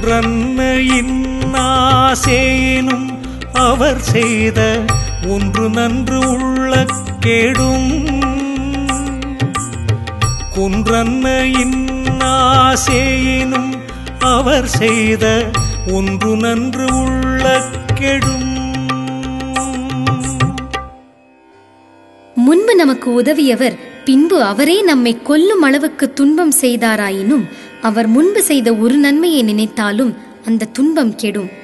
குன்றன்ன இன்னாசேனும் அவர் செய்த ஒன்று நன்று உள்ள கேடும் குன்றன்ன இன்னாசேனும் அவர் செய்த ஒன்று நன்று உள்ள கெடும் முன்பு நமக்கு உதவியவர் பின்பு அவரே நம்மை கொல்லும் அளவுக்கு துன்பம் செய்தாராயினும் அவர் முன்பு செய்த ஒரு நன்மையை நினைத்தாலும் அந்த துன்பம் கெடும்